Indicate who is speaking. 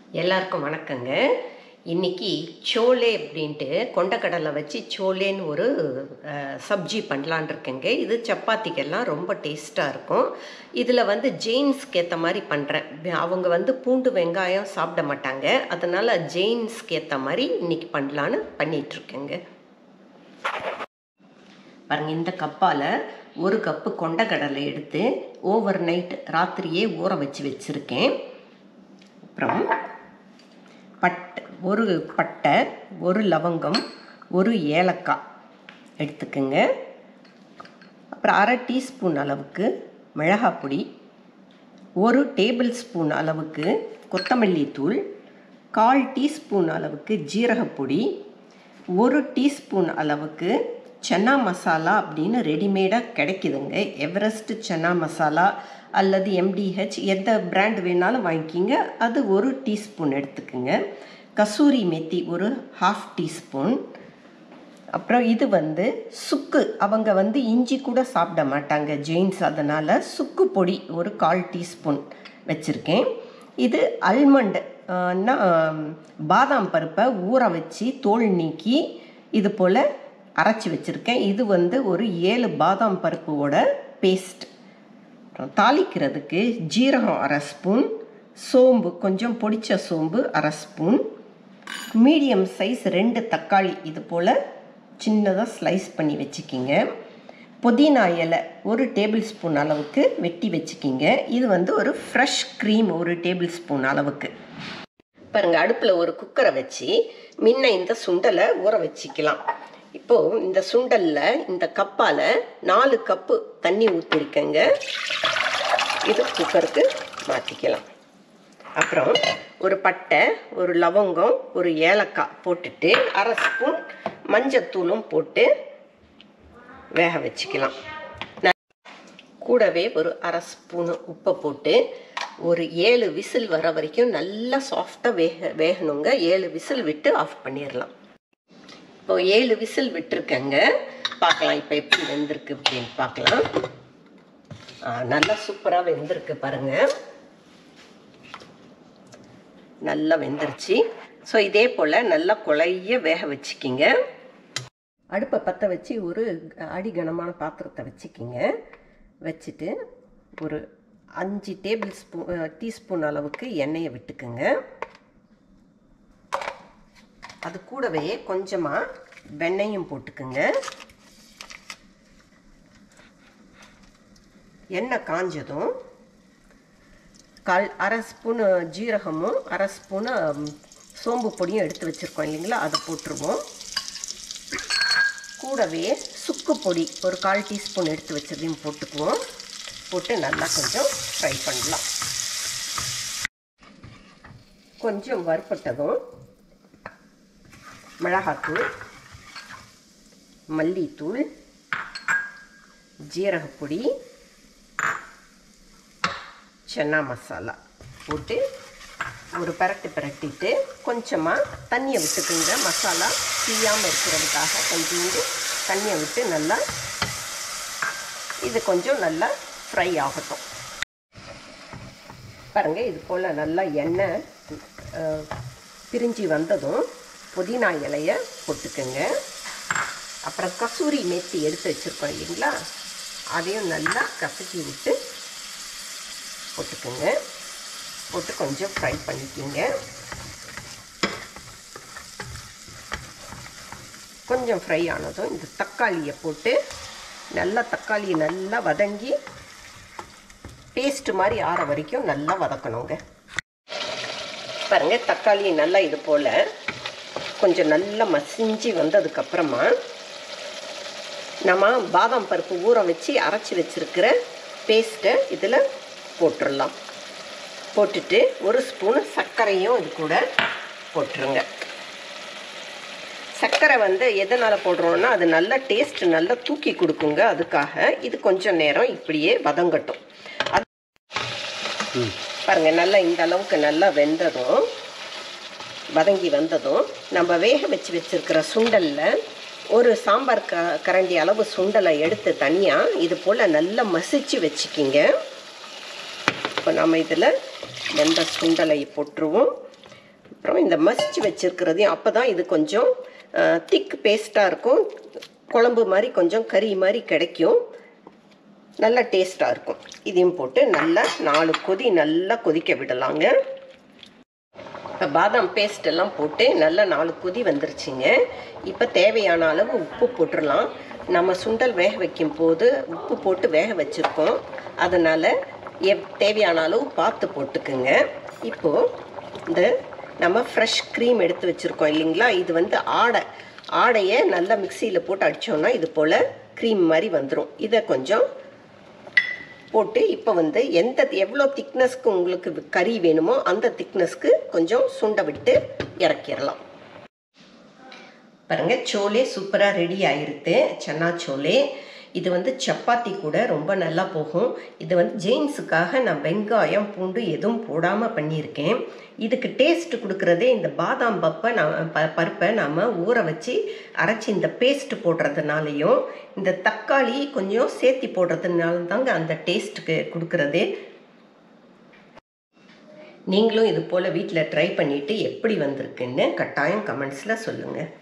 Speaker 1: எல்லாருக்கும் வணக்கங்க இன்னைக்கு சோலே அப்படின்ட்டு கொண்டக்கடலை வச்சு சோலேன்னு ஒரு அஹ், சப்ஜி பண்ணலான் இருக்கேங்க இது சப்பாத்திக்கெல்லாம் ரொம்ப டேஸ்ட்டாக இருக்கும் இதில் வந்து ஜெயின்ஸ்க்கு ஏற்ற மாதிரி பண்ணுறேன் அவங்க வந்து பூண்டு வெங்காயம் சாப்பிட மாட்டாங்க அதனால் ஜெயின்ஸ்க்கு ஏற்ற மாதிரி இன்னைக்கு பண்ணலான்னு பண்ணிகிட்ருக்கேங்க பாருங்க இந்த கப்பால் ஒரு கப்பு கொண்டக்கடலை எடுத்து ஓவர் நைட் ராத்திரியே ஊற வச்சு வச்சுருக்கேன் அப்புறம் பட்டை ஒரு பட்டை ஒரு லவங்கம் ஒரு ஏலக்காய் எடுத்துக்கோங்க அப்புறம் அரை டீஸ்பூன் அளவுக்கு மிளகாய் பொடி ஒரு டேபிள் ஸ்பூன் அளவுக்கு கொத்தமல்லி தூள் கால் டீஸ்பூன் அளவுக்கு ஜீரகப்பொடி ஒரு டீஸ்பூன் அளவுக்கு சன்னா மசாலா அப்படின்னு ரெடிமேடாக கிடைக்குதுங்க எவரெஸ்ட் சன்னா மசாலா அல்லது எம்டிஹெச் எந்த பிராண்ட் வேணாலும் வாங்கிக்கிங்க அது ஒரு டீஸ்பூன் எடுத்துக்குங்க கசூரி மெத்தி ஒரு ஹாஃப் டீஸ்பூன் அப்புறம் இது வந்து சுக்கு அவங்க வந்து இஞ்சி கூட சாப்பிட மாட்டாங்க ஜெயின்ஸ் அதனால் சுக்கு பொடி ஒரு கால் டீஸ்பூன் வச்சுருக்கேன் இது அல்மண்ட் பாதாம் பருப்பை ஊற வச்சு தோல் நீக்கி இது போல் அரைச்சி வச்சுருக்கேன் இது வந்து ஒரு ஏழு பாதாம் பருப்போட பேஸ்ட் அப்புறம் தாளிக்கிறதுக்கு ஜீரகம் அரை ஸ்பூன் சோம்பு கொஞ்சம் பொடிச்ச சோம்பு அரை ஸ்பூன் மீடியம் சைஸ் ரெண்டு தக்காளி இது போல் சின்னதாக ஸ்லைஸ் பண்ணி வச்சுக்கிங்க புதினா இலை ஒரு டேபிள் ஸ்பூன் அளவுக்கு வெட்டி வச்சுக்கிங்க இது வந்து ஒரு ஃப்ரெஷ் க்ரீம் ஒரு டேபிள் ஸ்பூன் அளவுக்கு பாருங்க அடுப்பில் ஒரு குக்கரை வச்சு முன்ன இந்த சுண்டலை ஊற வச்சுக்கலாம் இப்போது இந்த சுண்டலில் இந்த கப்பால் நாலு கப்பு தண்ணி ஊற்றிருக்கேங்க இது குக்கருக்கு மாற்றிக்கலாம் அப்புறம் ஒரு பட்டை ஒரு லவங்கம் ஒரு ஏலக்காய் போட்டுட்டு அரை ஸ்பூன் மஞ்சத்தூளும் போட்டு வேக வச்சுக்கலாம் ந- கூடவே ஒரு அரை ஸ்பூனு உப்பை போட்டு ஒரு ஏழு விசில் வர வரைக்கும் நல்லா சாஃப்டாக வேக வேகணுங்க ஏழு விசில் விட்டு ஆஃப் பண்ணிடலாம் இப்போ ஏழு விசில் விட்டுருக்கேங்க பார்க்கலாம் இப்போ எப்படி வெந்திருக்கு அப்படின்னு பார்க்கலாம் ஆ, நல்லா சூப்பராக வெந்திருக்கு பாருங்க நல்லா வெந்துருச்சு ஸோ இதே போல் நல்லா குழைய வேக வச்சுக்கிங்க அடுப்பை பற்ற வச்சு ஒரு அடி கனமான பாத்திரத்தை வச்சுக்கிங்க வச்சுட்டு ஒரு அஞ்சு டேபிள் ஸ்பூன் டீஸ்பூன் அளவுக்கு எண்ணெயை விட்டுக்குங்க அது கூடவே கொஞ்சமாக வெண்ணெயும் போட்டுக்குங்க எண்ணெய் காஞ்சதும் கால் அரை ஸ்பூனு ஜீரகமும் அரை ஸ்பூனு ம், சோம்பு பொடியும் எடுத்து வச்சுருக்கோம் இல்லைங்களா அதை போட்டுருவோம் கூடவே சுக்கு பொடி ஒரு கால் டீஸ்பூன் எடுத்து வச்சதையும் போட்டுக்குவோம் போட்டு நல்லா கொஞ்சம் ஃப்ரை பண்ணலாம் கொஞ்சம் வறுப்பட்டதும் மிளகாத்தூள் மல்லித்தூள் ஜீரகப்பொடி சன்னா மசாலா போட்டு ஒரு பரட்டு பரட்டிட்டு கொஞ்சமாக தண்ணியை விட்டுக்குங்க மசாலா தீயாமல் இருக்கிறதுக்காக கொஞ்சோண்டு தண்ணியை விட்டு நல்லா இது கொஞ்சம் நல்லா ஃப்ரை ஆகட்டும் பாருங்கள் இது போல் நல்லா எண்ணெய் அஹ், பிரிஞ்சு வந்ததும் புதினா இலைய போட்டுக்கோங்க அப்புறம் கசூரி மெத்தி எடுத்து வச்சுருக்கோம் இல்லைங்களா அதையும் நல்லா கசக்கி விட்டு போட்டுக்கோங்க போட்டு கொஞ்சம் ஃப்ரை பண்ணிக்கிங்க கொஞ்சம் ஃப்ரை ஆனதும் இந்த தக்காளியை போட்டு நல்லா தக்காளி நல்லா வதங்கி பேஸ்ட் மாதிரி ஆற வரைக்கும் நல்லா வதக்கணுங்க பாருங்க தக்காளி நல்லா இது போல் கொஞ்சம் நல்லா மசிஞ்சு வந்ததுக்கப்புறமா நம்ம பாதாம் பருப்பு ஊற வச்சு அரைச்சி வச்சிருக்கிற பேஸ்ட்டை இதில் போட்டுடலாம் போட்டுட்டு ஒரு ஸ்பூன் சர்க்கரையும் இது கூட போட்டுருங்க சர்க்கரை வந்து எதனால் போடுறோன்னா அது நல்ல டேஸ்ட் நல்லா தூக்கி கொடுக்குங்க அதுக்காக இது கொஞ்சம் நேரம் இப்படியே வதங்கட்டும் அது பாருங்க நல்லா இந்த அளவுக்கு நல்லா வெந்ததும் வதங்கி வந்ததும் நம்ம வேக வச்சு வச்சிருக்கிற சுண்டலில் ஒரு சாம்பார் க கரண்டி அளவு சுண்டலை எடுத்து தனியாக இது போல் நல்லா மசிச்சு வச்சுக்கிங்க இப்போ நம்ம இதில் வெந்த சுண்டலை போட்டுருவோம் அப்புறம் இந்த மசிச்சு வச்சுருக்கிறதையும் அப்போ தான் இது கொஞ்சம் திக் பேஸ்ட்டாக இருக்கும் குழம்பு மாதிரி கொஞ்சம் கறி மாதிரி கிடைக்கும் நல்லா டேஸ்ட்டாக இருக்கும் இதையும் போட்டு நல்லா நாலு கொதி நல்லா கொதிக்க விடலாங்க இப்போ பாதாம் பேஸ்ட் எல்லாம் போட்டு நல்லா நாலு கொதி வந்துருச்சுங்க இப்போ தேவையான அளவு உப்பு போட்டுடலாம் நம்ம சுண்டல் வேக வைக்கும் போது உப்பு போட்டு வேக வச்சுருக்கோம் அதனால் எவ் தேவையான அளவு பார்த்து போட்டுக்குங்க இப்போது இந்த நம்ம ஃப்ரெஷ் க்ரீம் எடுத்து வச்சுருக்கோம் இல்லைங்களா இது வந்து ஆடை ஆடையை நல்லா மிக்சியில் போட்டு அடித்தோன்னா இது போல் க்ரீம் மாதிரி வந்துடும் இதை கொஞ்சம் போட்டு இப்போ வந்து எந்த எவ்வளோ திக்னஸ்க்கு உங்களுக்கு கறி வேணுமோ அந்த திக்னஸ்க்கு கொஞ்சம் சுண்டை விட்டு இறக்கிடலாம் பாருங்க சோலே சூப்பராக ரெடி ஆயிருது சன்னா சோலே இது வந்து சப்பாத்தி கூட ரொம்ப நல்லா போகும் இது வந்து ஜெயின்ஸுக்காக நான் வெங்காயம் பூண்டு எதுவும் போடாமல் பண்ணியிருக்கேன் இதுக்கு டேஸ்ட் கொடுக்குறதே இந்த பாதாம் பப்பை நான் ப பருப்பை நாம் ஊற வச்சு அரைச்சி இந்த பேஸ்ட் போடுறதுனாலையும் இந்த தக்காளி கொஞ்சம் சேர்த்தி போடுறதுனால தாங்க அந்த டேஸ்ட்டுக்கு கொடுக்குறதே நீங்களும் இது போல் வீட்டில் ட்ரை பண்ணிவிட்டு எப்படி வந்திருக்குன்னு கட்டாயம் கமெண்ட்ஸில் சொல்லுங்கள்